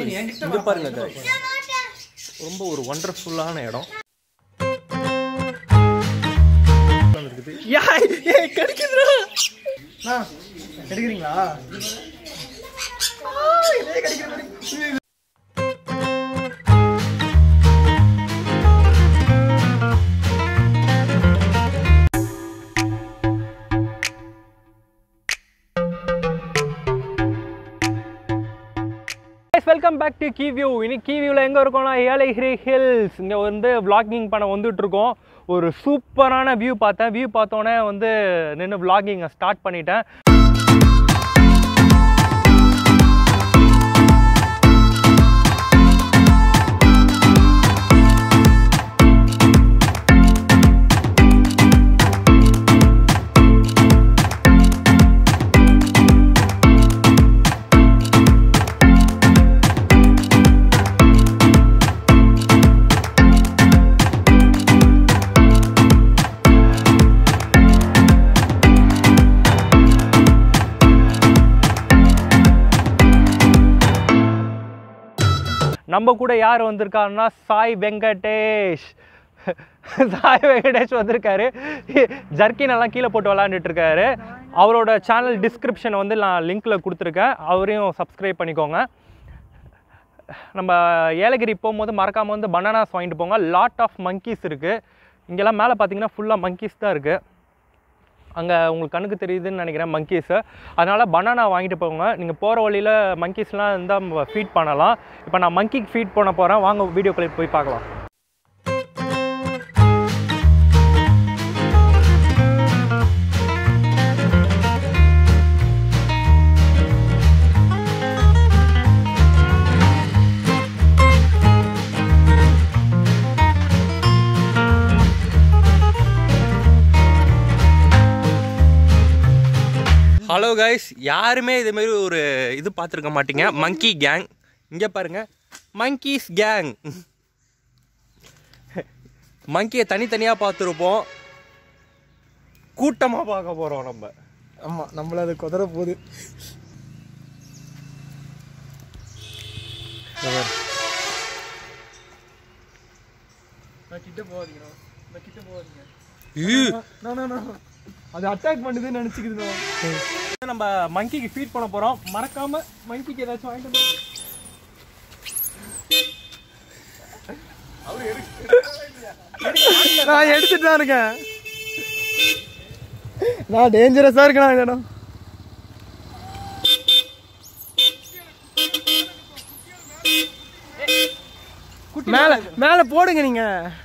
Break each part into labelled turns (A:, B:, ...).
A: இங்க பாருங்க guys. ரொம்ப ஒரு ஒண்டர்ஃபுல்லான இடம் இருக்குது. ஏய், ஏய், கிடைக்குதுடா.
B: அண்ணா, எடுக்கிறீங்களா
A: welcome back to Key View இன்னைக்கு கீ வியூவில் எங்கே இருக்கோம்னா ஏலகிரி ஹில்ஸ் இங்கே வந்து vlogging பண்ண வந்துட்டு இருக்கோம் ஒரு சூப்பரான வியூ பார்த்தேன் வியூ பார்த்தோன்னே வந்து நின்று vlogging ஸ்டார்ட் பண்ணிட்டேன் நம்ம கூட யார் வந்திருக்காருன்னா சாய் வெங்கடேஷ் சாய் வெங்கடேஷ் வந்திருக்காரு ஜர்க்கின் எல்லாம் கீழே போட்டு விளாண்டுட்டு இருக்காரு அவரோட சேனல் டிஸ்கிரிப்ஷன் வந்து நான் லிங்க்கில் கொடுத்துருக்கேன் அவரையும் சப்ஸ்கிரைப் பண்ணிக்கோங்க நம்ம ஏலகிரி போகும்போது மறக்காமல் வந்து பனானாஸ் வாங்கிட்டு போங்க லாட் ஆஃப் monkeys இருக்குது இங்கெல்லாம் மேலே பார்த்தீங்கன்னா ஃபுல்லாக monkeys தான் இருக்குது அங்கே உங்களுக்கு கண்ணுக்கு தெரியுதுன்னு நினைக்கிறேன் மங்கீஸு அதனால் பனானா வாங்கிட்டு போங்க நீங்கள் போகிற வழியில் மங்கீஸ்லாம் இருந்தால் ஃபீட் பண்ணலாம் இப்போ நான் மங்கிக்கு ஃபீட் பண்ண போகிறேன் வாங்க வீடியோ கிளிப் போய் பார்க்கலாம் ஹலோ கைஸ் யாருமே இதேமாரி ஒரு இது பார்த்துருக்க மாட்டீங்க மங்கி கேங் இங்கே பாருங்க மங்கீஸ் கேங் மங்கியை தனித்தனியாக பார்த்துருப்போம் கூட்டமாக பார்க்க போகிறோம் நம்ம
B: ஆமா நம்மள அது குதிரை போகுது நான் கிட்ட போகாதீங்க நான் கிட்ட போகாதீங்க
A: ஈ,
B: நான், நான், நான். அது அட்டாக் பண்ணுதுன்னு நினைச்சுக்குது
A: நம்ம மங்கிக்கு ஃபீட் பண்ண போகிறோம் மறக்காம மங்கிக்கு ஏதாச்சும் வாங்கிட்டு வந்து
B: நான் எடுத்துட்டு தான் இருக்கேன் நான் டேஞ்சரஸா இருக்கேன் இந்த இடம் மேல மேல போடுங்க நீங்க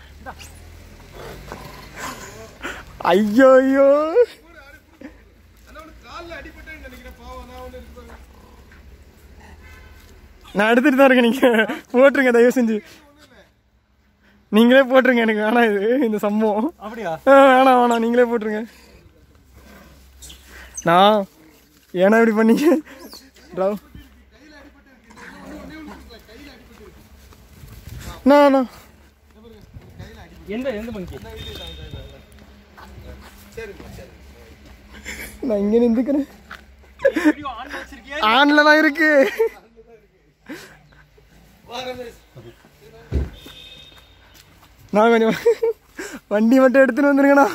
B: ஐயோ ஐயோ நான் எடுத்துட்டு தான் இருக்கேன் நீங்க போட்டுருங்க தயவு செஞ்சு நீங்களே போட்டுருங்க எனக்கு வேணாம் இது இந்த சம்பவம்
A: அப்படியா
B: ஆ, வேணாம் வேணாம் நீங்களே போட்டுருங்க நான் ஏன்னா இப்படி பண்ணீங்க ராவ் நான் நான்
A: எந்த எந்த மங்கி
B: நான் இங்கே நின்றுக்கிறேன்
A: வீடியோ ஆன் வச்சிருக்கியா
B: ஆன்ல தான் இருக்கு நான் கொஞ்சம் வண்டி மட்டும் எடுத்துன்னு வந்துருங்கண்ணா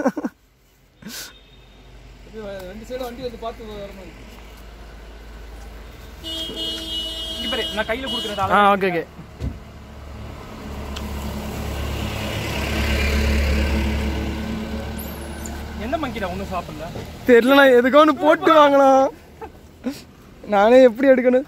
A: இங்க பாரு, நான் கையில கொடுக்குறேன்
B: ஆ ஓகே ஓகே
A: எந்த மங்கிடா ஒன்றும் சாப்பிடல
B: தெரியலண்ணா எதுக்கோ ஒன்று போட்டு வாங்கலாம் நானே எப்படி எடுக்கணும்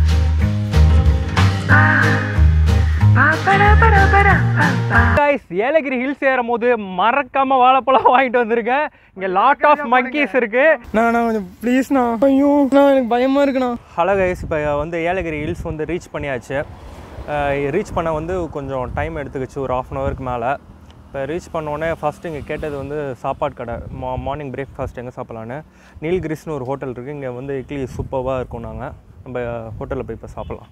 A: கைஸ் ஏலகிரி ஹில்ஸ் ஏறும் போது மறக்காம வாழைப்பழம் வாங்கிட்டு வந்திருக்கேன் இங்க லாட் ஆஃப் monkeys இருக்கு
B: நான் நான் கொஞ்சம் ப்ளீஸ்ண்ணா ஐயோ நான் எனக்கு பயமா இருக்குண்ணா
A: ஹலோ கைஸ் இப்போ வந்து ஏலகிரி ஹில்ஸ் வந்து ரீச் பண்ணியாச்சு ரீச் பண்ண வந்து கொஞ்சம் டைம் எடுத்துக்கிச்சு ஒரு ஆஃப் அன் ஹவருக்கு மேலே இப்போ ரீச் பண்ணோடனே ஃபஸ்ட்டு இங்கே கேட்டது வந்து சாப்பாடு கடை மா மார்னிங் பிரேக்ஃபாஸ்ட் எங்கே சாப்பிட்லான்னு நீல்கிரிஸ்னு ஒரு ஹோட்டல் இருக்குது இங்கே வந்து இட்லி சூப்பராக இருக்கும் நாங்கள் நம்ம ஹோட்டலில் போய் இப்போ சாப்பிட்லாம்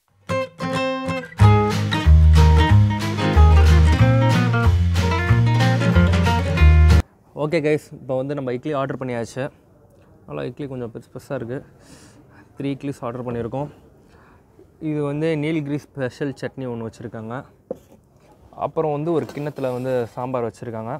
A: ஓகே கைஸ் இப்போ வந்து நம்ம இட்லி ஆர்டர் பண்ணியாச்சு நல்லா இட்லி கொஞ்சம் பெருசு பெருசாக இருக்குது த்ரீ இட்லிஸ் ஆர்டர் பண்ணியிருக்கோம் இது வந்து நீலகிரி ஸ்பெஷல் சட்னி ஒன்று வச்சுருக்காங்க அப்புறம் வந்து ஒரு கிண்ணத்தில் வந்து சாம்பார் வச்சுருக்காங்க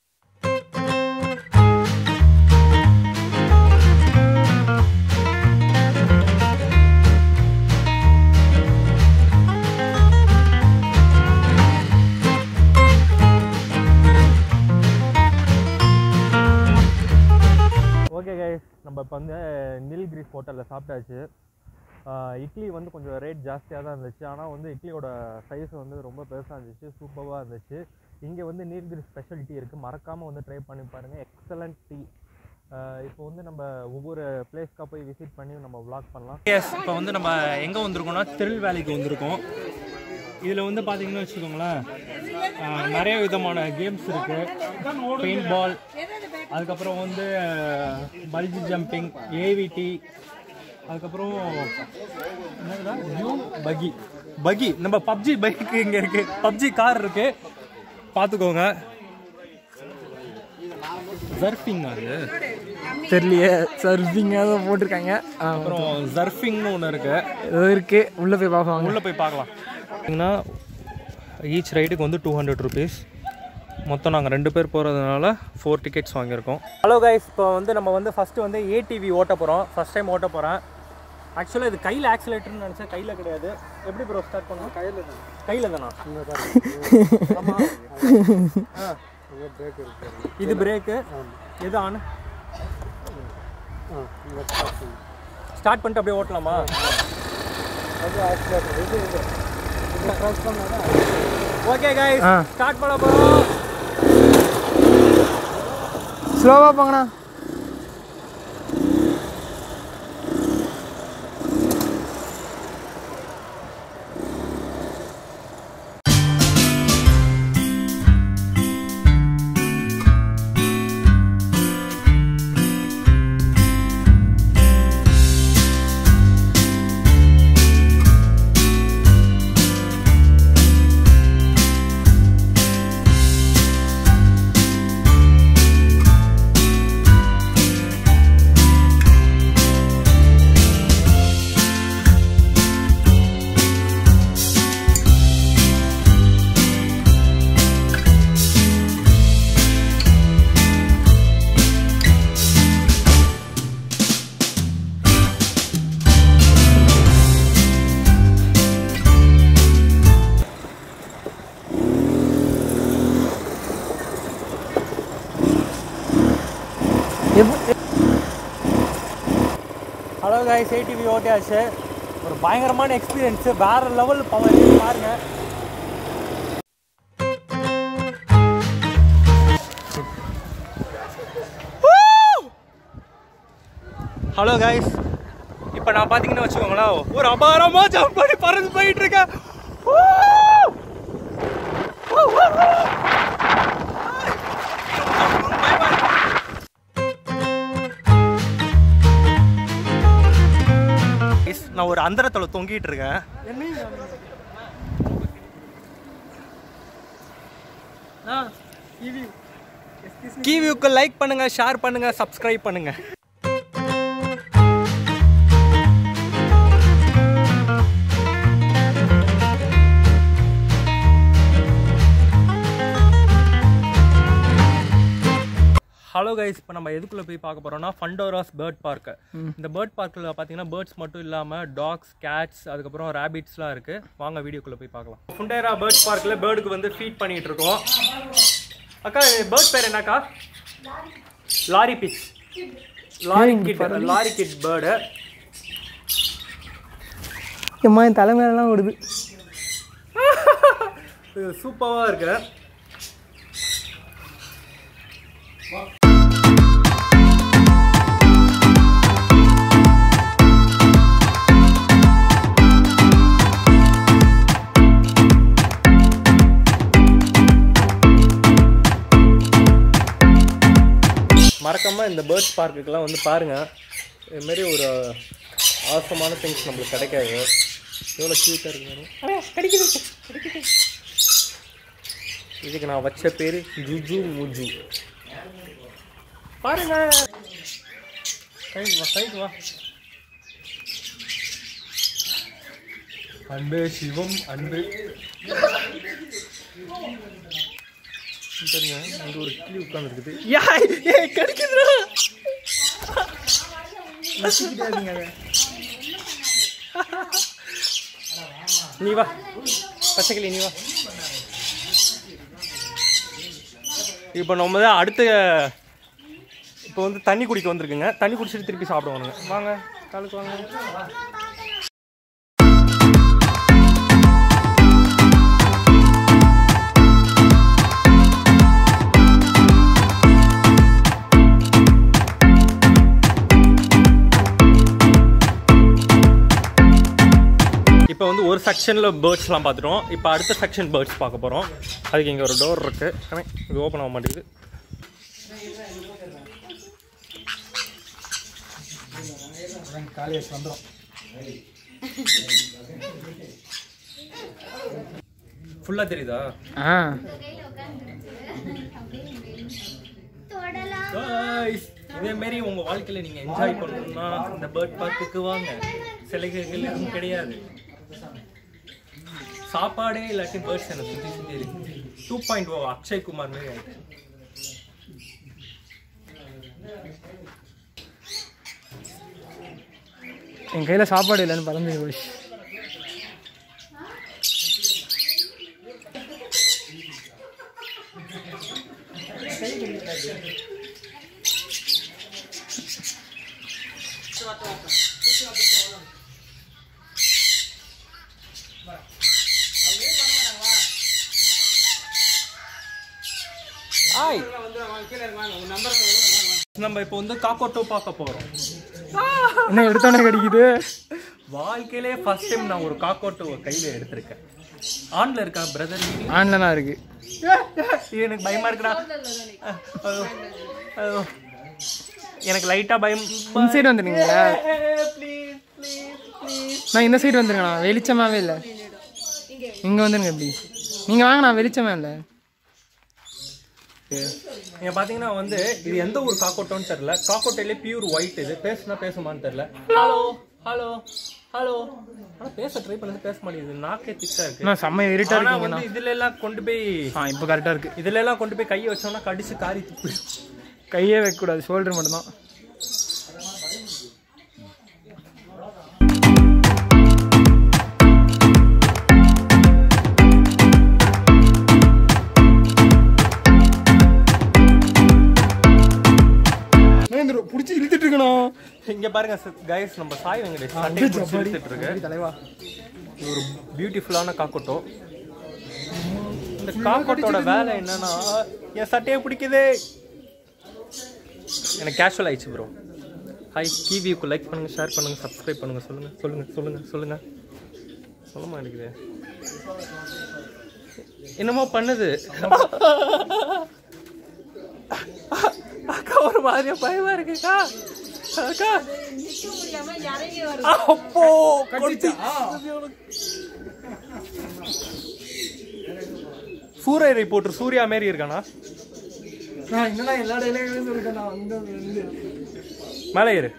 A: ஓகே கைஸ் நம்ம இப்போ வந்து நீல்கிரிஸ் ஹோட்டலில் சாப்பிட்டாச்சு ஆஹ் இட்லி வந்து கொஞ்சம் ரேட் ஜாஸ்தியாக தான் இருந்துச்சு ஆனால் வந்து இட்லியோட சைஸ் வந்து ரொம்ப பெருசாக இருந்துச்சு சூப்பராக இருந்துச்சு இங்கே வந்து நீல்கிரி ஸ்பெஷல் டீ இருக்குது மறக்காமல் வந்து ட்ரை பண்ணி பாருங்கள் எக்ஸலண்ட் டீ இப்போ வந்து நம்ம ஒவ்வொரு பிளேஸ்க்காக போய் விசிட் பண்ணி நம்ம vlog பண்ணலாம் எஸ் இப்போ வந்து நம்ம எங்கே வந்திருக்கோம்னா திருல்வேலிக்கு வந்திருக்கோம் இதில் வந்து பார்த்தீங்கன்னா வச்சுக்கோங்களேன் ஆஹ் நிறைய விதமான கேம்ஸ் இருக்குது பெயிண்ட் பால் அதுக்கப்புறம் வந்து பல்ஜி ஜம்பிங் ஏவிடி அதுக்கப்புறம் என்னதுடா டியூன் பகி பகி நம்ம பப்ஜி பைக் இங்கே இருக்கு பப்ஜி கார் இருக்கு பார்த்துக்கோங்க ஜர்ஃபிங் அது
B: தெரியலையே சர்ஃபிங்காக தான் போட்டிருக்காங்க ஆ,
A: அப்புறம் ஜர்ஃபிங்னு ஒன்று இருக்கு
B: ஏதோ இருக்கு உள்ள போய் பார்ப்பாங்க
A: உள்ளே போய் பார்க்கலாம் பார்த்தீங்கன்னா ஈச் ரைடுக்கு வந்து டூ ஹண்ட்ரட் ருபீஸ் மொத்தம் நாங்கள் ரெண்டு பேர் போகிறதுனால ஃபோர் டிக்கெட்ஸ் வாங்கியிருக்கோம் ஹலோ கைஸ் இப்போ வந்து நம்ம வந்து ஃபஸ்ட்டு வந்து ஏடிவி ஓட்ட போகிறோம் ஃபஸ்ட் டைம் ஓட்ட போகிறேன் ஆக்சுவலாக இது கையில் ஆக்சிலேட்டர்னு நினச்சேன் கையில் கிடையாது எப்படி ப்ரோ ஸ்டார்ட் பண்ணுவோம் கையில் தான் கையில் தானா ஆமாம் ஆ இது பிரேக்கு எது ஆன் ஸ்டார்ட் பண்ணிட்டு அப்படியே ஓட்டலாமா ஓகே கைஸ்
B: ஆ.
A: ஸ்டார்ட் பண்ண போறோம்
B: ஸ்லோவாக போங்கண்ணா
A: ஹலோ கைஸ் ஏடிவி ஓட்டியாச்சு ஒரு பயங்கரமான எக்ஸ்பீரியன்ஸ் வேற லெவல் பவர் பாருங்க ஹலோ கைஸ் இப்போ நான் பார்த்தீங்கன்னா வச்சுக்கோங்களேன் ஒரு அபாரமாக ஜம்ப் பண்ணி பறந்து போயிட்டு இருக்கேன் Woo! Woo, woo, woo! Guys, நான் ஒரு அந்தரத்துல தொங்கிட்டு இருக்கேன் கீவியூக்கு லைக் பண்ணுங்க ஷேர் பண்ணுங்க சப்ஸ்கிரைப் பண்ணுங்க ஹலோ கைஸ் இப்போ நம்ம எதுக்குள்ளே போய் பார்க்க போகிறோம்னா ஃபண்டோராஸ் பேர்ட் பார்க் இந்த பேர்ட் பார்க்கில் பார்த்தீங்கன்னா பேர்ட்ஸ் மட்டும் இல்லாமல் டாக்ஸ் கேட்ஸ் அதுக்கப்புறம் ரேபிட்ஸ்லாம் இருக்குது வாங்க வீடியோக்குள்ளே போய் பார்க்கலாம் ஃபுண்டேரா பேர்ட் பார்க்கில் பேர்டுக்கு வந்து ஃபீட் பண்ணிட்டு இருக்கோம் அக்கா பேர்ட் பேர் என்னக்கா லாரி பிச் lorikeet lorikeet bird
B: எம்மா என் தலைமையிலலாம் ஓடுது
A: சூப்பராக இருக்கு மறக்காம இந்த பேர்ட்ஸ் பார்க்குக்கெல்லாம் வந்து பாருங்க இது மாதிரி ஒரு அவசரமான திங்ஸ் நம்மளுக்கு கிடைக்காது எவ்வளோ க்யூட்டாக இருக்கு கிடைக்குது கிடைக்குது இதுக்கு நான் வச்ச பேர் ஜுஜு முஜு பாருங்க சைடு வா சைடு வா அன்பு சிவம் அன்பு பாருங்க அங்க ஒரு கிளி உட்காந்துருக்குது யாய் ஏய் கிடைக்குதுடா நீ வா பச்சைக்கிளி நீ வா இப்போ நம்ம தான் அடுத்த இப்போ வந்து தண்ணி குடிக்க வந்திருக்குங்க தண்ணி குடிச்சிட்டு திருப்பி சாப்பிடுவானுங்க வாங்க காலுக்கு வாங்க இப்போ வந்து ஒரு செக்ஷனில் பேர்ட்ஸ்லாம் பார்த்துட்டோம் இப்போ அடுத்த செக்ஷன் பேர்ட்ஸ் பார்க்க போகிறோம் அதுக்கு இங்கே ஒரு டோர் இருக்கு ஆனால் இது ஓப்பன் ஆக மாட்டேங்குது
B: காலேஜ் வந்துடும்
A: ஃபுல்லாக தெரியுதா
B: ஆ
A: Guys, இதே மாதிரி உங்க வாழ்க்கையில நீங்க என்ஜாய் பண்ணணும்னா இந்த பேர்ட் பார்க்குக்கு வாங்க சிலைகள் எதுவும் கிடையாது சாப்பாடே இல்லாட்டி பேர்ட்ஸ் எனக்கு சுற்றி சுற்றி இருக்கு டூ பாயிண்ட் ஓ அக்ஷய் குமார் மாதிரி ஆயிட்டு.
B: என் கையில் சாப்பாடு இல்லைன்னு பறந்து போய்
A: ஆய் நம்ம இப்போ வந்து காக்கோட்டோ பார்க்க போறோம்
B: என்ன எடுத்தோன்னே கிடைக்குது
A: வாழ்க்கையிலே ஃபர்ஸ்ட் டைம் நான் ஒரு காக்கோட்டோவை கையில எடுத்திருக்கேன் ஆன்ல இருக்கா பிரதர்
B: ஆன்ல தான் இருக்கு
A: எனக்கு பயமா இருக்குடா ஐயோ, ஐயோ. எனக்கு லைட்டா பயம்
B: இந்த சைடு வந்துருங்களா
A: ப்ளீஸ் ப்ளீஸ் ப்ளீஸ்
B: நான் இந்த சைடு வந்துருங்கண்ணா வெளிச்சமாவே இல்லை இங்கே வந்துருங்க எப்படி நீங்கள் வாங்க நான் வெளிச்சமே இல்லை
A: நீங்க பாத்தீங்கன்னா வந்து இது எந்த ஒரு காக்கோட்டோன்னு தெரியல காக்கோட்டையிலே பியூர் ஒயிட் இது பேசுனா பேசுமான்னு தெரியல ஹலோ ஹலோ ஹலோ ஆனா பேச ட்ரை பண்ணது பேச மாட்டேங்குது நாக்கே திக்கா இருக்கு
B: நான் செம்ம இருட்டா
A: ஆனா
B: இருக்கீங்கண்ணா
A: வந்து இதுல எல்லாம் கொண்டு போய்
B: ஆ இப்போ கரெக்டாக இருக்கு
A: இதுல எல்லாம் கொண்டு போய் கையை வச்சோம்னா கடிச்சு காரி துப்பு
B: கையே வைக்கக்கூடாது ஷோல்டர் மட்டும்தான் பிடிச்சி இழுத்துட்டு இருக்கணும்
A: இங்க பாருங்க கைஸ் நம்ம சாய் வெங்கடேஷ் சட்டையை பிடிச்சி இழுத்துட்டு இருக்கு
B: தலைவா
A: இது ஒரு பியூட்டிஃபுல்லான காக்கோட்டோ இந்த காக்கோட்டோட வேலை என்னன்னா என் சட்டையை பிடிக்குது எனக்கு கேஷுவல் ஆயிடுச்சு ப்ரோ ஹாய் கிவிக்கு லைக் பண்ணுங்க ஷேர் பண்ணுங்க சப்ஸ்கிரைப் பண்ணுங்க சொல்லுங்க சொல்லுங்க சொல்லுங்க சொல்லுங்க சொல்ல மாட்டேங்குது என்னமோ பண்ணுது அக்கா ஒரு மாதிரியா பயமா இருக்குக்கா அக்கா அப்போ கொத்தி. சூரிய ரிப்போர்ட்டர் சூர்யா மாரி இருக்கானா
B: நான் என்னடா எல்லா டைலாகும் சொல்லிட்டேன் நான் வந்து வந்து
A: மேலே ஏறு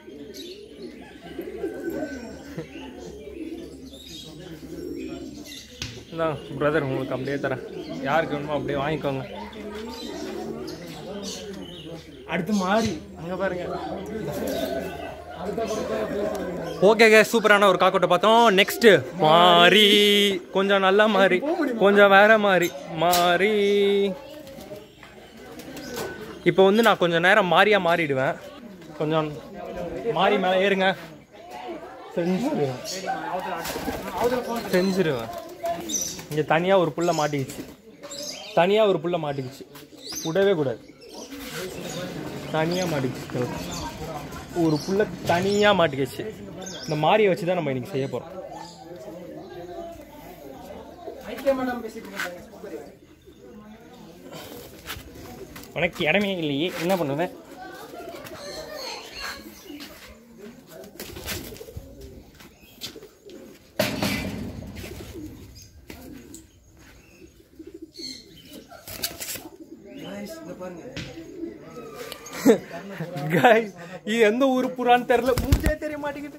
A: இதான் பிரதர் உங்களுக்கு அப்படியே தரேன் யாருக்கு வேணுமோ அப்படியே வாங்கிக்கோங்க
B: அடுத்து மாறி அங்க பாருங்க
A: ஓகே கே சூப்பரான ஒரு காக்கோட்டை பார்த்தோம் நெக்ஸ்ட் மாறி கொஞ்சம் நல்லா மாறி கொஞ்சம் வேற மாறி மாறி இப்போ வந்து நான் கொஞ்சம் நேரம் மாறியா மாறிடுவேன் கொஞ்சம் மாறி மேலே ஏறுங்க செஞ்சிருவேன் செஞ்சிருவேன் இங்கே தனியாக ஒரு புள்ள மாட்டிக்கிச்சு தனியாக ஒரு புள்ள மாட்டிக்கிச்சு விடவே கூடாது தனியாக மாட்டிக்கிச்சு ஒரு புள்ள தனியாக மாட்டிக்கிச்சு இந்த மாரியை வச்சு தான் நம்ம இன்னைக்கு செய்ய போகிறோம் உனக்கு இடமே இல்லையே என்ன பண்ணுவேன் Guys, இது எந்த ஊர் புறான்னு தெரியல மூஞ்சே தெரிய மாட்டேங்குது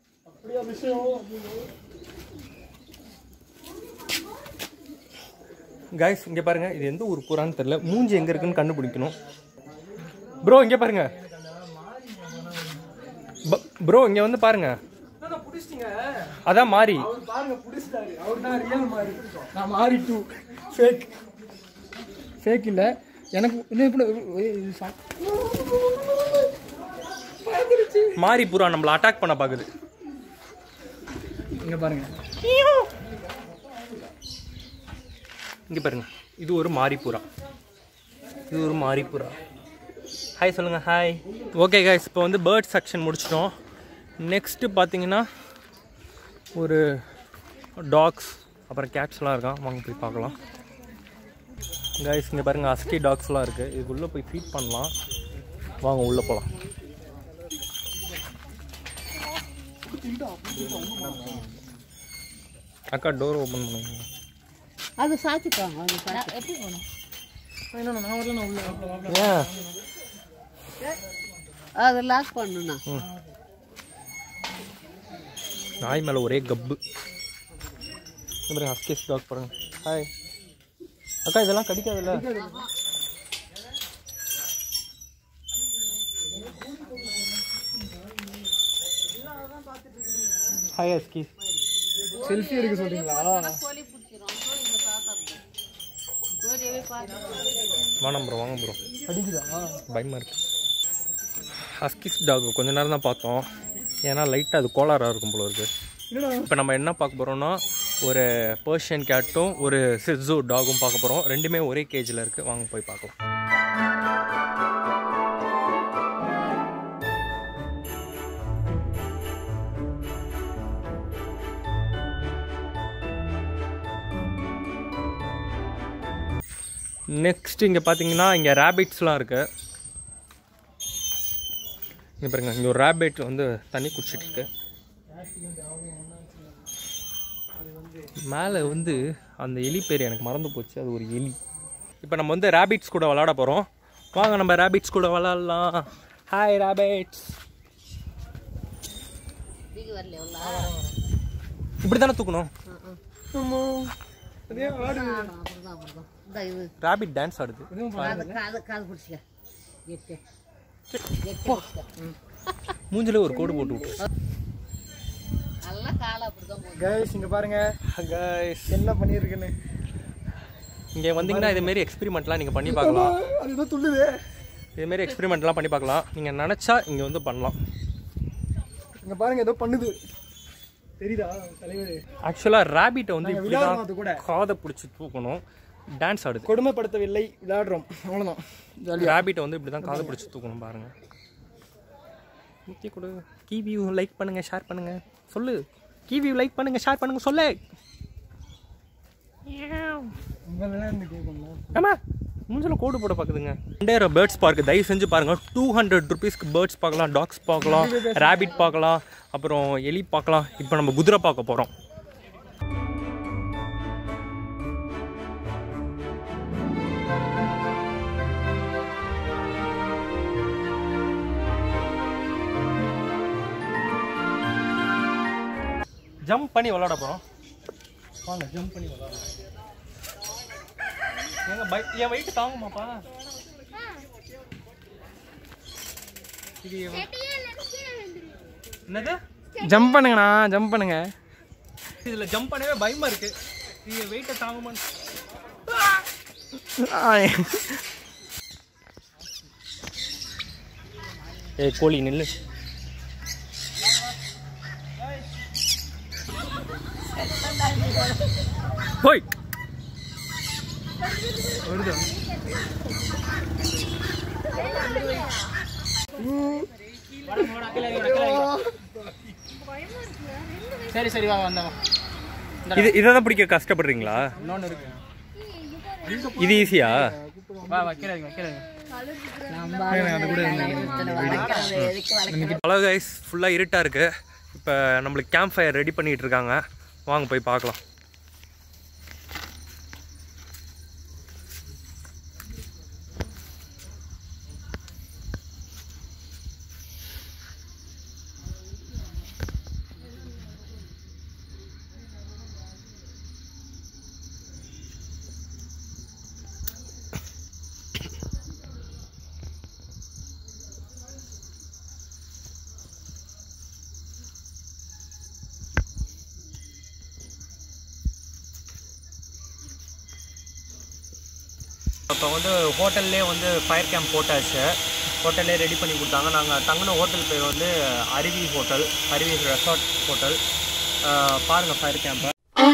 A: கைஸ் இங்க பாருங்க இது எந்த ஊர் புறான்னு தெரியல மூஞ்சி எங்க இருக்குன்னு கண்டுபிடிக்கணும் ப்ரோ இங்க பாருங்க ப்ரோ இங்க வந்து பாருங்க அதான் மாறி
B: பாருங்க புடிச்சிட்டாரு அவர் தான் ரியல் மாறி நான் மாறி டூ ஃபேக் ஃபேக் இல்ல எனக்கு இன்னும் இப்படி இது சா-
A: மாறி புறா நம்மள அட்டாக் பண்ண பாக்குது
B: இங்க பாருங்க
A: இங்க பாருங்க இது ஒரு மாறி புறா இது ஒரு மாறி புறா ஹாய் சொல்லுங்க ஹாய் ஓகே கைஸ் இப்போ வந்து பேர்ட் செக்ஷன் முடிச்சிட்டோம் நெக்ஸ்ட்டு பார்த்தீங்கன்னா ஒரு டாக்ஸ் அப்புறம் கேட்ஸ்லாம் இருக்கான் வாங்க போய் பார்க்கலாம் கைஸ் இங்கே பாருங்க அஸ்கி டாக்ஸ்லாம் இருக்குது இதுக்குள்ளே போய் ஃபீட் பண்ணலாம் வாங்க உள்ளே போகலாம் அக்கா டோர் ஓப்பன் பண்ணுங்க
C: அது சாத்திட்டாங்க அது சாத்தி எப்படி போகணும்
B: நான் வரல நான் உள்ள
A: ஏன்
C: அது லாக் பண்ணுண்ணா
A: நாய் மேலே ஒரே கப்பு இங்க பாருங்க ஹஸ்கேஸ் டாக் பாருங்க ஹாய் அக்கா இதெல்லாம் கடிக்காதுல்ல ஹாய் ஹஸ்கி
B: செல்ஃபி எடுக்க சொல்றீங்களா
C: கோழி பிடிச்சிரும் கோழி இப்போ சாப்பிட்றது கோழியவே பார்த்து
A: வானம் ப்ரோ வாங்க ப்ரோ
B: அடிக்குதா
A: பயமாக இருக்கு ஹஸ்கிஸ் டாக் கொஞ்ச நேரம் தான் பார்த்தோம் ஏன்னா லைட்டாக அது கோளாறாக இருக்கும் போல இருக்கு
B: என்னடா
A: இப்போ நம்ம என்ன பார்க்க போகிறோம்னா ஒரு பர்ஷியன் கேட்டும் ஒரு சிட்ஸு டாகும் பார்க்க போகிறோம் ரெண்டுமே ஒரே கேஜில் இருக்குது வாங்க போய் பார்க்கலாம் நெக்ஸ்ட் இங்கே பார்த்தீங்கன்னா இங்கே ரேபிட்ஸ்லாம் இருக்கு இங்கே பாருங்க இங்கே ஒரு ரேபிட் வந்து தண்ணி குடிச்சிட்டு இருக்கு மேலே வந்து அந்த எலி பேர் எனக்கு மறந்து போச்சு அது ஒரு எலி இப்போ நம்ம வந்து ரேபிட்ஸ் கூட விளாட போகிறோம் வாங்க நம்ம ரேபிட்ஸ் கூட விளாட்லாம் ஹாய் ரேபிட்ஸ்
C: நீங்க வரல எவ்வளோ
A: இப்படி தானே தூக்கணும்
B: அதே ஆடு
C: அப்படிதான் அப்படிதான் இந்த இது
A: ரேபிட் டான்ஸ் ஆடுது
C: காது காது காது பிடிச்சிக்க எட்டு எட்டு பிடிச்சிக்க
A: மூஞ்சில ஒரு கோடு போட்டு விட்டு
C: நல்லா காலை அப்படிதான் போகுது
B: கைஸ் இங்க பாருங்க
A: கைஸ்
B: என்ன பண்ணிருக்குன்னு
A: இங்கே வந்தீங்கன்னா இதுமாரி எக்ஸ்பெரிமெண்ட்லாம் நீங்கள் பண்ணி பார்க்கலாம்
B: அதுதான் துள்ளுதே
A: இதுமாரி எக்ஸ்பெரிமெண்ட்லாம் பண்ணி பார்க்கலாம் நீங்கள் நினச்சா இங்கே வந்து பண்ணலாம்
B: இங்க பாருங்க ஏதோ பண்ணுது தெரியுதா தலைவர்
A: ஆக்சுவலாக ரேபிட்டை வந்து
B: நாங்க
A: இப்படி
B: விளையாடுறோம் அது கூட.
A: தான் காதை பிடிச்சி தூக்கணும் டான்ஸ் ஆடுது
B: கொடுமைப்படுத்தவில்லை விளையாடுறோம் அவ்வளவுதான் ஜாலியா
A: ரேபிட்டை வந்து இப்படி தான் காதை பிடிச்சி தூக்கணும் பாருங்க முக்கிய கொடு கீவியூ லைக் பண்ணுங்க ஷேர் பண்ணுங்க சொல்லு கீவியூ லைக் பண்ணுங்க ஷேர் பண்ணுங்க சொல்லு
B: உங்க விளையாண்டு கேட்கணும்
A: ஆமா மூஞ்சில கோடு போட பார்க்குதுங்க ரெண்டேரோ பேர்ட்ஸ் பார்க் தயவு செஞ்சு பாருங்க டூ ஹண்ட்ரட் ருபீஸ்க்கு பேர்ட்ஸ் பார்க்கலாம் டாக்ஸ் பார்க்கலாம் ரேபிட் பார்க்கலாம் அப்புறம் எலி பார்க்கலாம் இப்போ நம்ம குதிரை பார்க்க போகிறோம் ஜம்ப் பண்ணி விளாட போகிறோம் வாங்க ஜம்ப் பண்ணி விளாடலாம் எங்க பை என் வெயிட் தாங்குமாப்பா இது எவ்வ- என்னது
B: ஜம்ப் பண்ணுங்கண்ணா ஜம்ப் பண்ணுங்க
A: இதுல ஜம்ப் பண்ணவே பயமா இருக்கு இது வெயிட்டை தாங்குமான்னு ஏய் கோழி நில்லு போய்
B: வருதா சரி சரி வா வந்தா
A: இது இதை தான் பிடிக்க கஷ்டப்படுறீங்களா
B: இன்னொன்று இருக்கு
A: இது ஈஸியா
B: வா வா கீழே வைங்க, கீழே வைங்க.
A: ஹலோ கைஸ் ஃபுல்லாக இருட்டாக இருக்குது இப்போ நம்மளுக்கு கேம்ப் ஃபயர் ரெடி பண்ணிகிட்டு இருக்காங்க வாங்க போய் பார்க்கலாம் இப்போ வந்து ஹோட்டல்லே வந்து ஃபயர் கேம்ப் போட்டாச்சு ஹோட்டல்லே ரெடி பண்ணி கொடுத்தாங்க நாங்கள் தங்கின ஹோட்டல் பேர் வந்து அருவி ஹோட்டல் அருவி ரெசார்ட் ஹோட்டல் பாருங்கள் ஃபயர் கேம்பை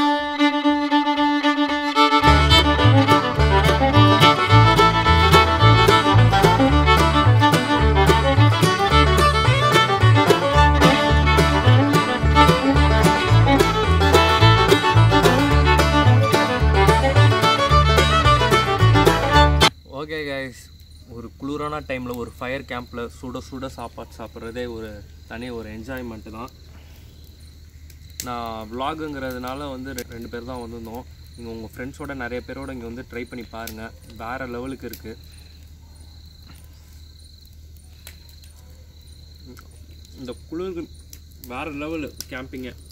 A: ஓகே கைஸ் ஒரு குளிரான டைமில் ஒரு ஃபயர் கேம்பில் சுட சுட சாப்பாடு சாப்பிட்றதே ஒரு தனி ஒரு என்ஜாய்மெண்ட்டு தான் நான் vlogங்கிறதுனால வந்து ரெ- ரெண்டு பேர் தான் வந்திருந்தோம் நீங்கள் உங்கள் ஃப்ரெண்ட்ஸோட நிறைய பேரோட இங்கே வந்து ட்ரை பண்ணி பாருங்கள் வேறு லெவலுக்கு இருக்குது இந்த குளிருக்கு வேறு லெவலு கேம்பிங்கு